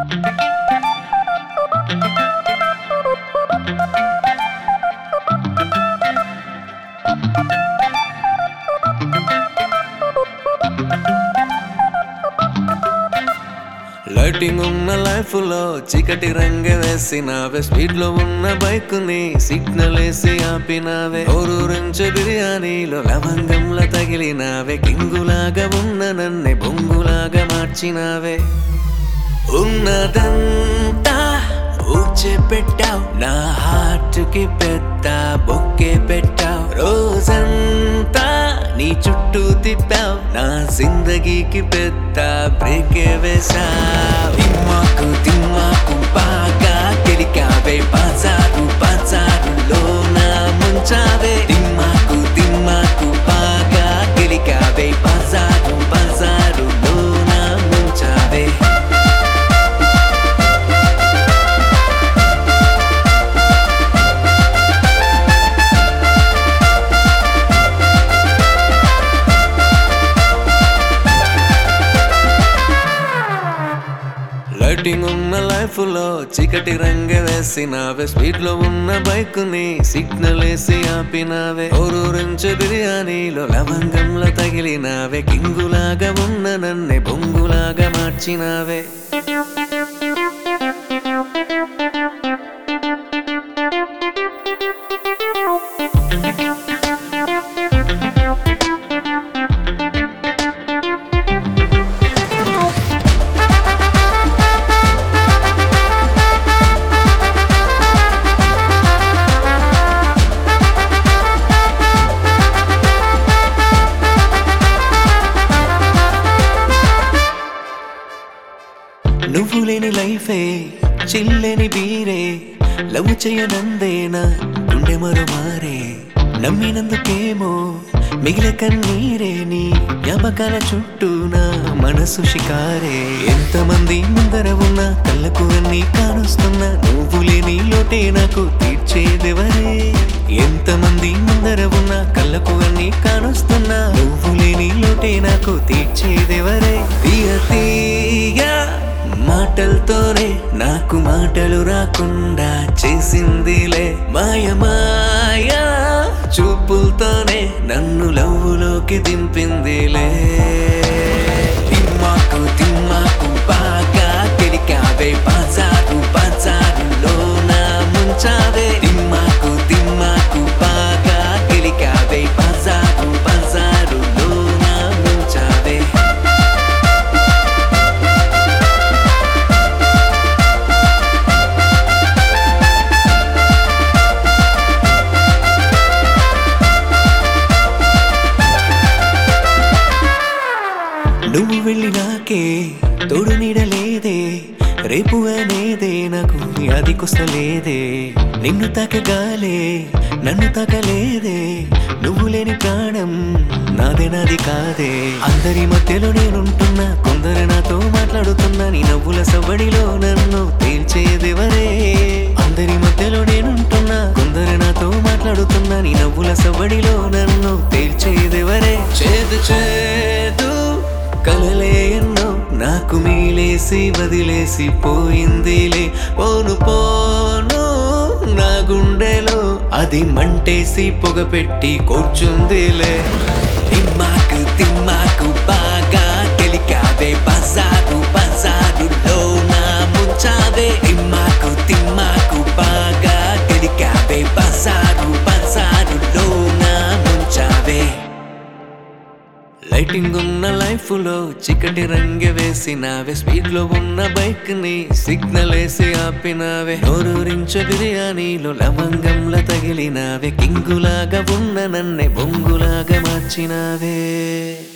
lighting ఉన్న life లో చీకటి రంగ వేసినావే స్పీడ్ లో ఉన్న బైక్ ని సిగ్నల్ వేసి ఆపినావే ఊరూరించే బిర్యానీలో లవంగంలా తగిలినావే కింగులాగా ఉన్న నన్నే బొంగులాగా మార్చినావే ఉన్నదంతా ఊచే పెట్టావు నా హార్ట్ కి పెద్ద బొక్కే పెట్టావు రోజంతా నీ చుట్టూ తిప్పావు నా జిందగీకి పెద్ద బ్రేకే వేశావు తిమ్మాకు తిమ్మాకు బాగా గెలికావే బజారు బజారులో నా ముంచావే తిమ్మాకు తిమ్మాకు బాగా గెలికావే బజారు బజారులో నా ముంచావే లైటింగ్ ఉన్న లైఫ్ లో చీకటి రంగ వేసినావే స్పీడ్ లో ఉన్న బైక్ ని సిగ్నల్ వేసి ఆపినావే ఊరూరించే బిర్యానీలో లవంగంలో తగిలినావే కింగులాగా ఉన్న నన్నే బొంగులాగా మార్చినావే నువ్వు లేని లైఫే చిల్లేని బీరే లవ్ చేయనందేనా గుండె మరో మారే నమ్మినందుకేమో మిగిలే కన్నీరే నీ జ్ఞాపకాల చుట్టూ నా మనసు షికారే ఎంతమంది ముందర ఉన్నా కళ్ళకు అన్ని కానుస్తున్నా నువ్వు లేని లోటే నాకు తీర్చేదెవరే ఎంతమంది ముందర ఉన్నా కళ్ళకు అన్ని కానుస్తున్నా నువ్వు లేని లోటే నాకు తీర్చేదెవరే తీయ తీయ మాటలతోనే నాకు మాటలు రాకుండా చేసిందిలే మాయ మాయ చూపులతోనే నన్ను లవ్వులోకి దింపిందిలే తిమ్మాకు తిమ్మాకు బాగా కెడికావే బజారు బజారులో నా ముంచావే తిమ్మాకు తిమ్మాకు బాగా కెడికావే బజారు బజారులో నా ముంచావే నువ్వు వెళ్ళినాకే తోడు నీడలేదే రేపు అనేదే నాకు అదికొస్తలేదే నిన్ను తాకగాలే నన్ను తాకలేదే నువ్వు లేని ప్రాణం నాదే నాది కాదే అందరి మధ్యలో నేనుంటున్నా కొందరు నాతో మాట్లాడుతున్నా నీ నవ్వుల సవ్వడిలో నన్ను తేల్చేదెవరే అందరి మధ్యలో నేనుంటున్నా కొందరు నాతో మాట్లాడుతున్నా నీ నవ్వుల సవ్వడిలో నన్ను తేల్చేదెవరే చేదు చేదు కలలే ఎన్నో నాకు మీలేసి వదిలేసి పోయిందిలే పోను పోను నా గుండెలో అది మంటేసి పొగ పెట్టి కూర్చుందిలే తిమ్మాకు తిమ్మాకు బాగా గెలికావే బజారు బజారులో నా ముంచావే తిమ్మాకు తిమ్మాకు బాగా గెలికావే బజారు బజారులో నా ముంచావే లైటింగ్ ఉన్న లైఫ్ లో చికటి రంగె వేసినావే స్పీడ్ లో ఉన్న బైక్ ని సిగ్నల్ వేసి ఆపినావే నోరూరించే బిర్యానీలో లవంగంలా తగిలినావే కింగులాగా ఉన్న నన్నే బొంగులాగా మార్చినావే